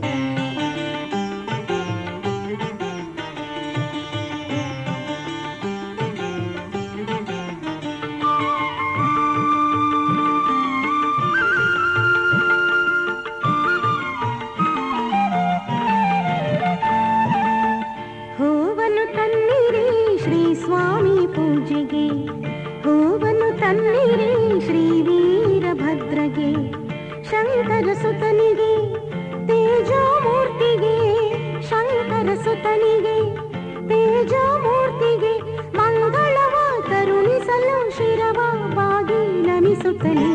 ಹೂವನ್ನು ತನ್ನಿರಿ ಶ್ರೀ ಸ್ವಾಮಿ ಪೂಜೆಗೆ ಹೂವನ್ನು ತನ್ನಿರಿ ಶ್ರೀ ವೀರಭದ್ರಗೆ ಶಂಕರ ಸುತನಿಗೆ ತೇಜೋಮೂರ್ತಿಗೆ ಶಂಕರ ಸುತನಿಗೆ ತೇಜೋಮೂರ್ತಿಗೆ ಮಂಗಳವ ಕರುಣಿಸಲು ಶಿರವ ಬಾಗಿ ನಮಿಸುತ್ತಲೇ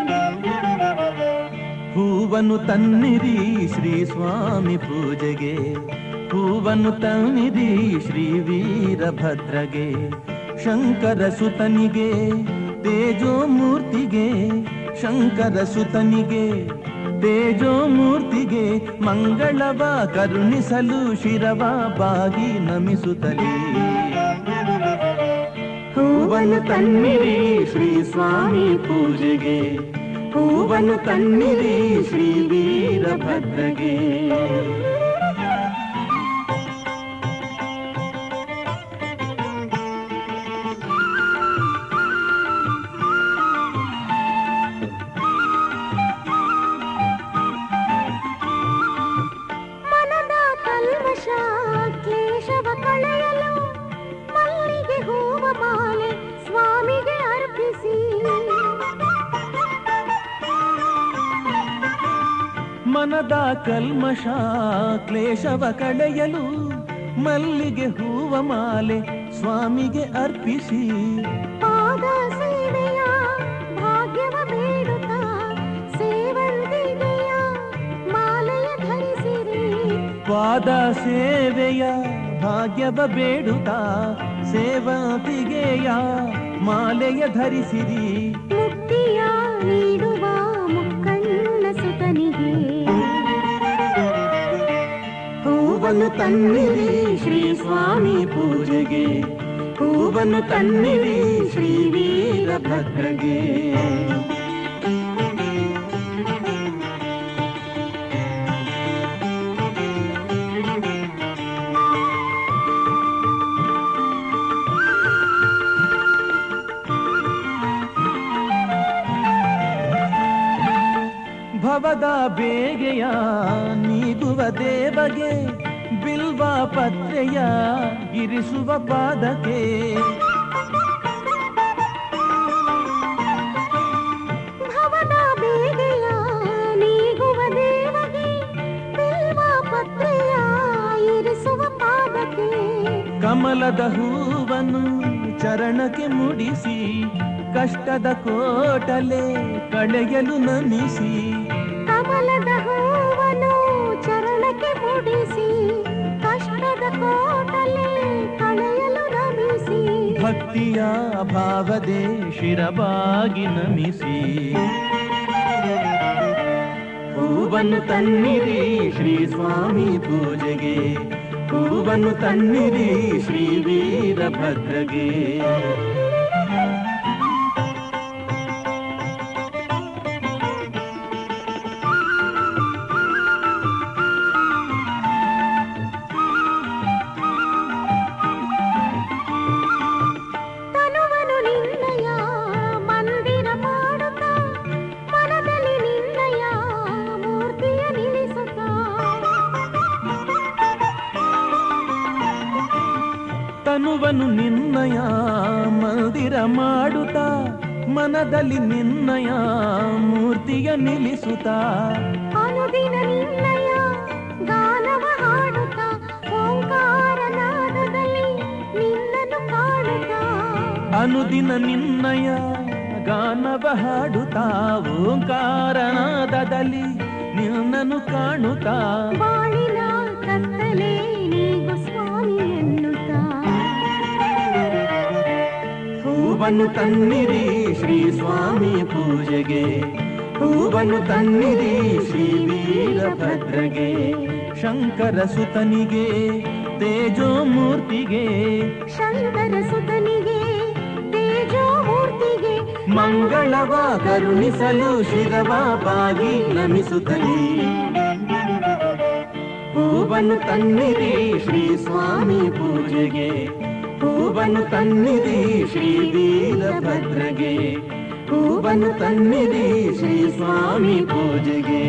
ಹೂವನ್ನು ತನ್ನಿರಿ ಶ್ರೀ ಸ್ವಾಮಿ ಪೂಜೆಗೆ ಹೂವನ್ನು ತನ್ನಿರಿ ಶ್ರೀ ವೀರಭದ್ರಗೆ ಶಂಕರ ಸುತನಿಗೆ ತೇಜೋಮೂರ್ತಿಗೆ ಶಂಕರ ಸುತನಿಗೆ ತೇಜೋಮೂರ್ತಿಗೆ ಮಂಗಳವ ಕರುಣಿಸಲು ಶಿರವ ಬಾಗಿ ನಮಿಸುತ್ತಲೇ ಹೂವನ್ನು ತನ್ನಿರಿ ಶ್ರೀ ಸ್ವಾಮಿ ಪೂಜೆಗೆ ಹೂವನ್ನು ತನ್ನಿರಿ ಶ್ರೀ ವೀರಭದ್ರಗೆ ಮನದ ಕಲ್ಮಶ ಕ್ಲೇಶವ ಕಳೆಯಲು ಮಲ್ಲಿಗೆ ಹೂವ ಮಾಲೆ ಸ್ವಾಮಿಗೆ ಅರ್ಪಿಸಿ ಮನದ ಕಲ್ಮಶ ಕ್ಲೇಶವ ಕಳೆಯಲು ಮಲ್ಲಿಗೆ ಹೂವ ಮಾಲೆ ಸ್ವಾಮಿಗೆ ಅರ್ಪಿಸಿ ಪಾದ ಸೇವೆಯ ಭಾಗ್ಯವ ಬೇಡುತ್ತ ಸೇವಂತಿಗೆಯ ಮಾಲೆಯ ಧರಿಸಿರಿ ಪಾದ ಸೇವೆಯ ಭಾಗ್ಯವ ಬೇಡುತ್ತಾ ಸೇವಂತಿಗೆಯ ಮಾಲೆಯ ಧರಿಸಿರಿ ಮುಕ್ತಿಯ ನೀಡುವ ಮುಕ್ಕಣ್ಣ ಸುತನಿಗೆ ಹೂವನ್ನು ತನ್ನಿರಿ ಶ್ರೀ ಸ್ವಾಮಿ ಪೂಜೆಗೆ ಹೂವನ್ನು ತನ್ನಿರಿ ಶ್ರೀ ವೀರಭದ್ರಗೆ ಭವದ ಬೇಗೆಯ ನೀಗುವ ದೇವಗೆ ಬಿಲ್ವ ಪತ್ರೆಯ ಇರಿಸುವ ಪಾದಕ್ಕೆ ಭವದ ಬೇಗೆಯ ನೀಗುವ ದೇವಗೆ ಬಿಲ್ವ ಪತ್ರೆಯ ಇರಿಸುವ ಪಾದಕ್ಕೆ ಕಮಲದ ಹೂವನ್ನು ಚರಣಕ್ಕೆ ಮುಡಿಸಿ ಕಷ್ಟದ ಕೋಟಲೆ ಕಳೆಯಲು ನಮಿಸಿ ಕಮಲದ ಹೂವನ್ನು ಚರಣಕ್ಕೆ ಮುಡಿಸಿ ಕಷ್ಟದ ಕೋಟಲೆ ಕಳೆಯಲು ನಮಿಸಿ ಭಕ್ತಿಯ ಭಾವದೆ ಶಿರವಾಗಿ ನಮಿಸಿ ಹೂವನ್ನು ತನ್ನಿರಿ ಶ್ರೀ ಸ್ವಾಮಿ ಪೂಜೆಗೆ ಹೂವನ್ನು ತನ್ನಿರಿ ಶ್ರೀ ವೀರಭದ್ರಗೆ ತನುವನು ನಿನ್ನಯ ಮಂದಿರ ಮಾಡುತ್ತ ಮನದಲ್ಲಿ ನಿನ್ನಯ ಮೂರ್ತಿಯ ನಿಲ್ಲಿಸುತ್ತ ತನುವನು ನಿನ್ನಯ ಮಂದಿರ ಮಾಡುತ್ತಾ ಮನದಲ್ಲಿ ನಿನ್ನಯ ಮೂರ್ತಿಯ ನಿಲ್ಲಿಸುತ್ತಾ ಅನುದಿನ ನಿನ್ನಯ ಗಾನವ ಹಾಡುತ್ತ ಓಂಕಾರನಾದದಲ್ಲಿ ನಿನ್ನನ್ನು ಕಾಣುತ್ತ ಅನುದಿನ ನಿನ್ನಯ ಗಾನವ ಹಾಡುತ್ತಾ ಓಂಕಾರನಾದದಲ್ಲಿ ನಿನ್ನನ್ನು ಕಾಣುತ್ತಾ ಬಾಳಿನ ಕತ್ತಲೆ ನೀಗು ಸ್ವಾಮಿ ಎನ್ನುತ್ತ ಹೂವನ್ನು ತನ್ನಿರಿ ಶ್ರೀ ಸ್ವಾಮಿ ಪೂಜೆಗೆ ಹೂವನ್ನು ತನ್ನಿರಿ ಶ್ರೀ ವೀರಭದ್ರಗೆ ಶಂಕರ ಸುತನಿಗೆ ತೇಜೋಮೂರ್ತಿಗೆ ಶಂಕರ ಸುತನಿಗೆ ತೇಜೋಮೂರ್ತಿಗೆ ಮಂಗಳವ ಕರುಣಿಸಲು ಶಿರವ ಬಾಗಿ ನಮಿಸುತ್ತಲೇ ಹೂವನ್ನು ತನ್ನಿರಿ ಶ್ರೀ ಸ್ವಾಮಿ ಪೂಜೆಗೆ ಹೂವನ್ನು ತನ್ನಿರಿ ಶ್ರೀ ವೀರಭದ್ರಗೆ ಹೂವನ್ನು ತನ್ನಿರಿ ಶ್ರೀ ಸ್ವಾಮಿ ಪೂಜೆಗೆ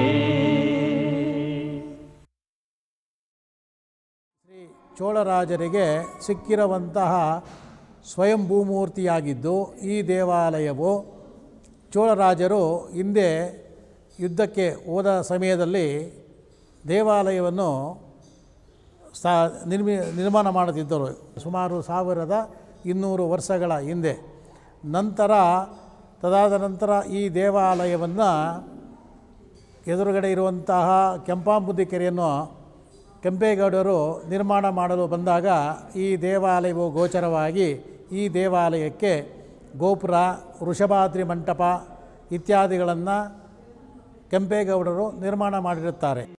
ಶ್ರೀ ಚೋಳರಾಜರಿಗೆ ಸಿಕ್ಕಿರುವಂತಹ ಸ್ವಯಂಭೂಮೂರ್ತಿಯಾಗಿದ್ದು ಈ ದೇವಾಲಯವು ಚೋಳರಾಜರು ಹಿಂದೆ ಯುದ್ಧಕ್ಕೆ ಹೋದ ಸಮಯದಲ್ಲಿ ದೇವಾಲಯವನ್ನು ಸಾ ನಿರ್ಮಿ ನಿರ್ಮಾಣ ಮಾಡುತ್ತಿದ್ದರು ಸುಮಾರು ಸಾವಿರದ ಇನ್ನೂರು ವರ್ಷಗಳ ಹಿಂದೆ ನಂತರ ತದಾದ ನಂತರ ಈ ದೇವಾಲಯವನ್ನು ಎದುರುಗಡೆ ಇರುವಂತಹ ಕೆಂಪಾಂಬುದ್ದಿ ಕೆರೆಯನ್ನು ಕೆಂಪೇಗೌಡರು ನಿರ್ಮಾಣ ಮಾಡಲು ಬಂದಾಗ ಈ ದೇವಾಲಯವು ಗೋಚರವಾಗಿ ಈ ದೇವಾಲಯಕ್ಕೆ ಗೋಪುರ ವೃಷಭಾದ್ರಿ ಮಂಟಪ ಇತ್ಯಾದಿಗಳನ್ನು ಕೆಂಪೇಗೌಡರು ನಿರ್ಮಾಣ ಮಾಡಿರುತ್ತಾರೆ